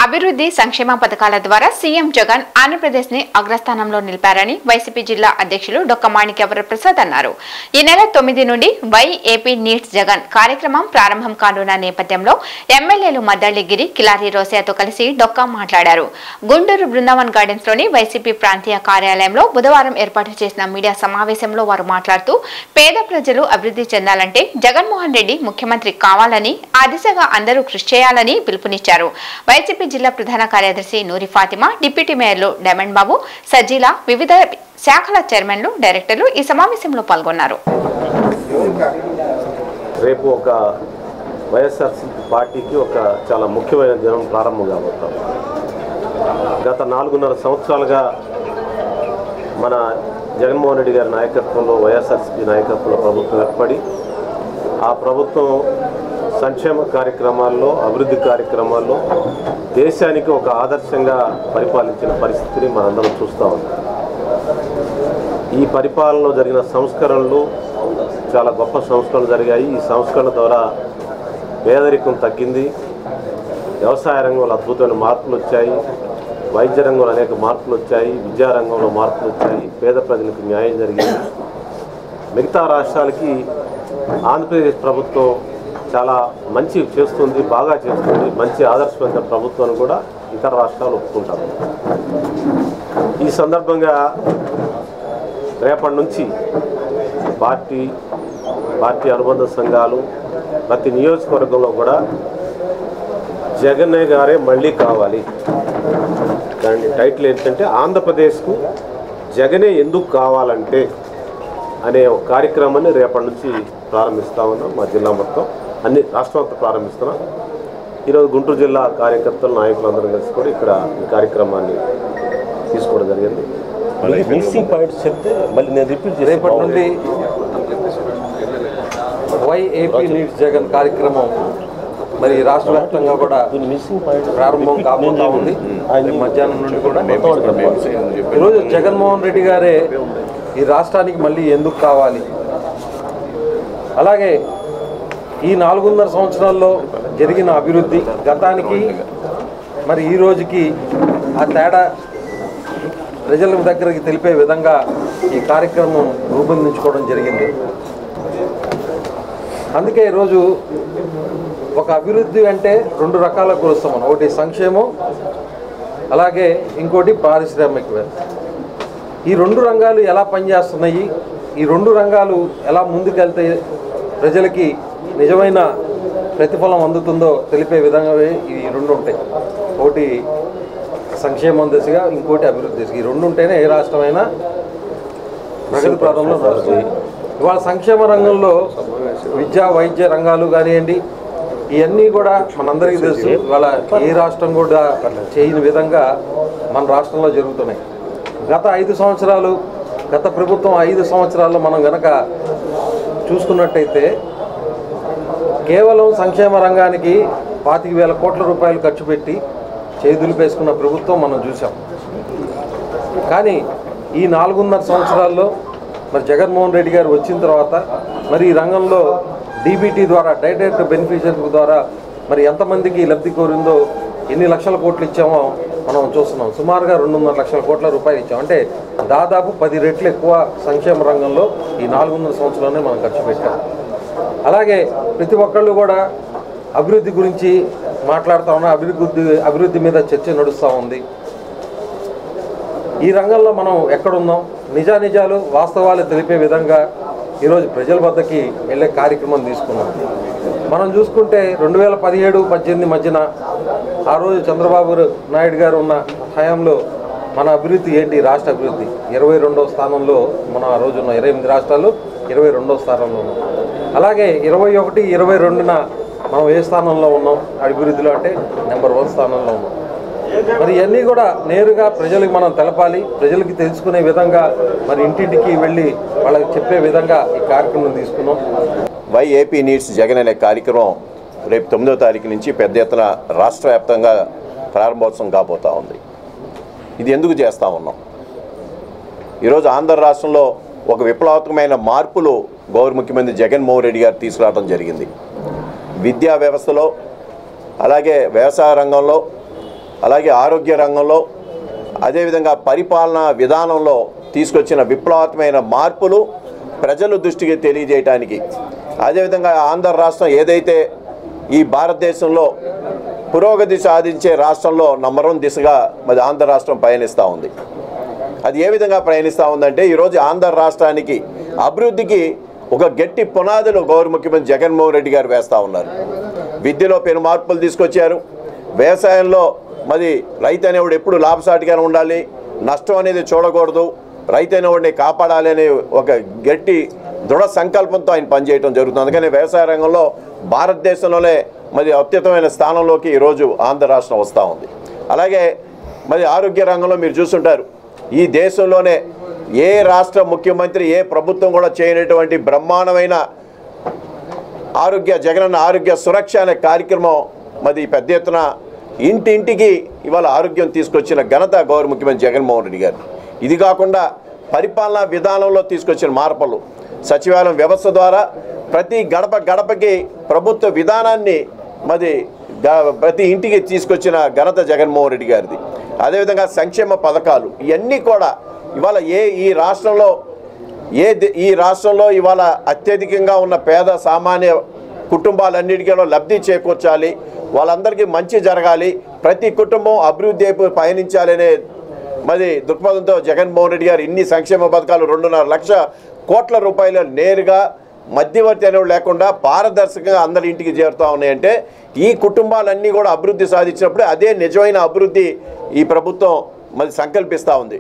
అభివృద్ధి సంక్షేమ పథకాల ద్వారా సీఎం జగన్ ఆంధ్రప్రదేశ్ ని అగ్రస్థానంలో నిలిపారని వైసీపీ జిల్లా అధ్యక్షులు డొక్క మాణిక్య వరప్రసాద్ అన్నారు ఈ నెల తొమ్మిది నుండి వై ఏపీ నీడ్స్ జగన్ కార్యక్రమం ప్రారంభం కానున్న నేపథ్యంలో ఎమ్మెల్యేలు మద్దళ్లి గిరి కిలారి రోసియాతో కలిసి డొక్కా మాట్లాడారు గుంటూరు బృందావన్ గార్డెన్స్ లోని వైసీపీ ప్రాంతీయ కార్యాలయంలో బుధవారం ఏర్పాటు చేసిన మీడియా సమావేశంలో వారు మాట్లాడుతూ పేద ప్రజలు అభివృద్ధి చెందాలంటే జగన్మోహన్ రెడ్డి ముఖ్యమంత్రి కావాలని ఆ దిశగా అందరూ కృషి చేయాలని పిలుపునిచ్చారు వైసీపీ జిల్లా ప్రధాన కార్యదర్శి నూరి ఫాతిమా డిప్యూటీ మేయర్లు డైమండ్ బాబు సజ్జీల వివిధ శాఖల చైర్మన్లు డైరెక్టర్లు ఈ సమావేశంలో పాల్గొన్నారు రేపు ఒక వైఎస్ఆర్సీపీ పార్టీకి ఒక చాలా ముఖ్యమైన దినం ప్రారంభం కాబోతాం గత నాలుగున్నర సంవత్సరాలుగా మన జగన్మోహన్ రెడ్డి గారి నాయకత్వంలో వైఎస్ఆర్సీపీ నాయకత్వంలో ప్రభుత్వం ఏర్పడి ఆ ప్రభుత్వం సంక్షేమ కార్యక్రమాల్లో అభివృద్ధి కార్యక్రమాల్లో దేశానికి ఒక ఆదర్శంగా పరిపాలించిన పరిస్థితిని మనందరం చూస్తూ ఉన్నాం ఈ పరిపాలనలో జరిగిన సంస్కరణలు చాలా గొప్ప సంస్కరణలు జరిగాయి ఈ సంస్కరణ ద్వారా పేదరికం తగ్గింది వ్యవసాయ రంగంలో అద్భుతమైన మార్పులు వచ్చాయి వైద్య రంగంలో అనేక మార్పులు వచ్చాయి విద్యారంగంలో మార్పులు వచ్చాయి పేద ప్రజలకు న్యాయం జరిగింది మిగతా రాష్ట్రాలకి ఆంధ్రప్రదేశ్ ప్రభుత్వం చాలా మంచి చేస్తుంది బాగా చేస్తుంది మంచి ఆదర్శవంత ప్రభుత్వం కూడా ఇతర రాష్ట్రాలు ఒప్పుకుంటారు ఈ సందర్భంగా రేపటి నుంచి పార్టీ పార్టీ అనుబంధ సంఘాలు ప్రతి నియోజకవర్గంలో కూడా జగన్నయ్య గారే మళ్ళీ కావాలి దాని టైటిల్ ఏంటంటే ఆంధ్రప్రదేశ్కు జగనే ఎందుకు కావాలంటే అనే ఒక కార్యక్రమాన్ని రేపటి నుంచి ప్రారంభిస్తా ఉన్నాం మా జిల్లా మొత్తం అన్ని రాష్ట్రం అంతా ప్రారంభిస్తున్నాం ఈరోజు గుంటూరు జిల్లా కార్యకర్తలు నాయకులందరూ కలిసి కూడా ఇక్కడ ఈ కార్యక్రమాన్ని తీసుకోవడం జరిగింది మిక్సింగ్ పాయింట్స్ చెప్తే మళ్ళీ నేను రిపీట్ చేసి రేపటి నుండి వై ఏపీ నీడ్స్ జగన్ కార్యక్రమం మరి రాష్ట్ర వ్యాప్తంగా కూడా మిక్సింగ్ పాయింట్ ప్రారంభం కాబోతా ఉంది రేపు మధ్యాహ్నం నుండి కూడా ఈరోజు జగన్మోహన్ రెడ్డి గారే ఈ రాష్ట్రానికి మళ్ళీ ఎందుకు కావాలి అలాగే ఈ నాలుగున్నర సంవత్సరాల్లో జరిగిన అభివృద్ధి గతానికి మరి ఈ రోజుకి ఆ తేడా ప్రజల దగ్గరికి తెలిపే విధంగా ఈ కార్యక్రమం రూపొందించుకోవడం జరిగింది అందుకే ఈరోజు ఒక అభివృద్ధి అంటే రెండు రకాల కొలుస్తాం మనం ఒకటి సంక్షేమం అలాగే ఇంకోటి పారిశ్రామికవేత్త ఈ రెండు రంగాలు ఎలా పనిచేస్తున్నాయి ఈ రెండు రంగాలు ఎలా ముందుకెళ్తే ప్రజలకి నిజమైన ప్రతిఫలం అందుతుందో తెలిపే విధంగా ఈ రెండు ఉంటాయి ఒకటి సంక్షేమం దిశగా ఇంకోటి అభివృద్ధి దిశగా ఈ రెండు ఉంటేనే ఏ రాష్ట్రమైనా ప్రగతి ప్రాంతంలో నడుస్తుంది ఇవాళ సంక్షేమ రంగంలో విద్యా వైద్య రంగాలు కానివ్వండి ఇవన్నీ కూడా మనందరికీ తెలుసు ఇవాళ ఏ రాష్ట్రం కూడా చేయని విధంగా మన రాష్ట్రంలో జరుగుతున్నాయి గత ఐదు సంవత్సరాలు గత ప్రభుత్వం ఐదు సంవత్సరాల్లో మనం గనక చూసుకున్నట్టయితే కేవలం సంక్షేమ రంగానికి పాతిక వేల కోట్ల రూపాయలు ఖర్చు పెట్టి చేదులిపేసుకున్న ప్రభుత్వం మనం చూసాం కానీ ఈ నాలుగున్నర సంవత్సరాల్లో మరి జగన్మోహన్ రెడ్డి గారు వచ్చిన తర్వాత మరి ఈ రంగంలో డీబీటీ ద్వారా డైరెక్ట్ బెనిఫిషియరీ ద్వారా మరి ఎంతమందికి లబ్ధి కోరిందో ఎన్ని లక్షల కోట్లు ఇచ్చామో మనం చూస్తున్నాం సుమారుగా రెండున్నర లక్షల కోట్ల రూపాయలు ఇచ్చాం అంటే దాదాపు పది రెట్లు ఎక్కువ సంక్షేమ రంగంలో ఈ నాలుగున్నర సంవత్సరాలనే మనం ఖర్చు పెట్టాం అలాగే ప్రతి ఒక్కళ్ళు కూడా అభివృద్ధి గురించి మాట్లాడుతూ ఉన్నా అభివృద్ధి అభివృద్ధి మీద చర్చ నడుస్తూ ఉంది ఈ రంగంలో మనం ఎక్కడున్నాం నిజానిజాలు వాస్తవాలు తెలిపే విధంగా ఈరోజు ప్రజల వద్దకి వెళ్ళే కార్యక్రమం తీసుకున్నాం మనం చూసుకుంటే రెండు వేల పదిహేడు పద్దెనిమిది మధ్యన ఆ రోజు చంద్రబాబు నాయుడు గారు ఉన్న హయాంలో మన అభివృద్ధి ఏంటి రాష్ట్ర అభివృద్ధి ఇరవై రెండవ స్థానంలో మనం ఆ రోజు ఉన్న ఇరవై ఎనిమిది రాష్ట్రాలు ఇరవై రెండవ స్థానంలో ఉన్నాం అలాగే ఇరవై ఒకటి ఇరవై రెండున మనం ఏ స్థానంలో ఉన్నాం అభివృద్ధిలో అంటే నెంబర్ వన్ స్థానంలో ఉన్నాం మరి ఇవన్నీ కూడా నేరుగా ప్రజలకు మనం తెలపాలి ప్రజలకి తెలుసుకునే విధంగా మరి ఇంటింటికి వెళ్ళి వాళ్ళకి చెప్పే విధంగా ఈ కార్యక్రమం తీసుకున్నాం వై ఏపీ నీడ్స్ జగన్ అనే కార్యక్రమం రేపు తొమ్మిదో తారీఖు నుంచి పెద్ద ఎత్తున రాష్ట్ర వ్యాప్తంగా ప్రారంభోత్సవం కాబోతా ఉంది ఇది ఎందుకు చేస్తూ ఉన్నాం ఈరోజు ఆంధ్ర రాష్ట్రంలో ఒక విప్లవాత్మకమైన మార్పులు గౌరవ ముఖ్యమంత్రి జగన్మోహన్ రెడ్డి గారు తీసుకురావడం జరిగింది విద్యా వ్యవస్థలో అలాగే వ్యవసాయ రంగంలో అలాగే ఆరోగ్య రంగంలో అదేవిధంగా పరిపాలనా విధానంలో తీసుకొచ్చిన విప్లవాత్మకమైన మార్పులు ప్రజల దృష్టికి తెలియజేయటానికి అదేవిధంగా ఆంధ్ర రాష్ట్రం ఏదైతే ఈ భారతదేశంలో పురోగతి సాధించే రాష్ట్రంలో నంబర్ వన్ దిశగా మరి ఆంధ్ర రాష్ట్రం పయనిస్తూ ఉంది అది ఏ విధంగా ప్రయాణిస్తూ ఉందంటే ఈరోజు ఆంధ్ర రాష్ట్రానికి అభివృద్ధికి ఒక గట్టి పునాదులు గౌరవ ముఖ్యమంత్రి జగన్మోహన్ రెడ్డి గారు వేస్తూ ఉన్నారు విద్యలో పెను మార్పులు తీసుకొచ్చారు వ్యవసాయంలో మరి రైతు అనేవాడు ఎప్పుడు లాభసాటిగానే ఉండాలి నష్టం అనేది చూడకూడదు రైతు అనేవాడిని కాపాడాలి అనే ఒక గట్టి దృఢ సంకల్పంతో ఆయన పనిచేయడం జరుగుతుంది అందుకని వ్యవసాయ రంగంలో భారతదేశంలోనే మరి అత్యుత్తమైన స్థానంలోకి ఈరోజు ఆంధ్ర రాష్ట్రం వస్తూ ఉంది అలాగే మరి ఆరోగ్య రంగంలో మీరు చూస్తుంటారు ఈ దేశంలోనే ఏ రాష్ట్ర ముఖ్యమంత్రి ఏ ప్రభుత్వం కూడా చేయనటువంటి బ్రహ్మాండమైన ఆరోగ్య జగనన్న ఆరోగ్య సురక్ష అనే కార్యక్రమం మరి పెద్ద ఎత్తున ఇంటింటికి ఇవాళ ఆరోగ్యం తీసుకొచ్చిన ఘనత గౌరవ ముఖ్యమంత్రి జగన్మోహన్ రెడ్డి గారు ఇది కాకుండా పరిపాలనా విధానంలో తీసుకొచ్చిన మార్పులు సచివాలయం వ్యవస్థ ద్వారా ప్రతి గడప గడపకి ప్రభుత్వ విధానాన్ని మరి గ- ప్రతి ఇంటికి తీసుకొచ్చిన ఘనత జగన్మోహన్ రెడ్డి గారిది అదేవిధంగా సంక్షేమ పథకాలు ఇవన్నీ కూడా ఇవాళ ఏ ఈ రాష్ట్రంలో ఏ ది- ఈ రాష్ట్రంలో ఇవాళ అత్యధికంగా ఉన్న పేద సామాన్య కుటుంబాలన్నిటికీ కూడా లబ్ధి చేకూర్చాలి వాళ్ళందరికీ మంచి జరగాలి ప్రతి కుటుంబం అభివృద్ధి వైపు పయనించాలనే మరి దృక్పథంతో జగన్మోహన్ రెడ్డి గారు ఇన్ని సంక్షేమ పథకాలు రెండున్నర లక్ష కోట్ల రూపాయలు నేరుగా మధ్యవర్తి అనేవాడు లేకుండా పారదర్శకంగా అందరి ఇంటికి చేరుతూ ఉన్నాయంటే ఈ కుటుంబాలన్నీ కూడా అభివృద్ధి సాధించినప్పుడు అదే నిజమైన అభివృద్ధి ఈ ప్రభుత్వం మరి సంకల్పిస్తూ ఉంది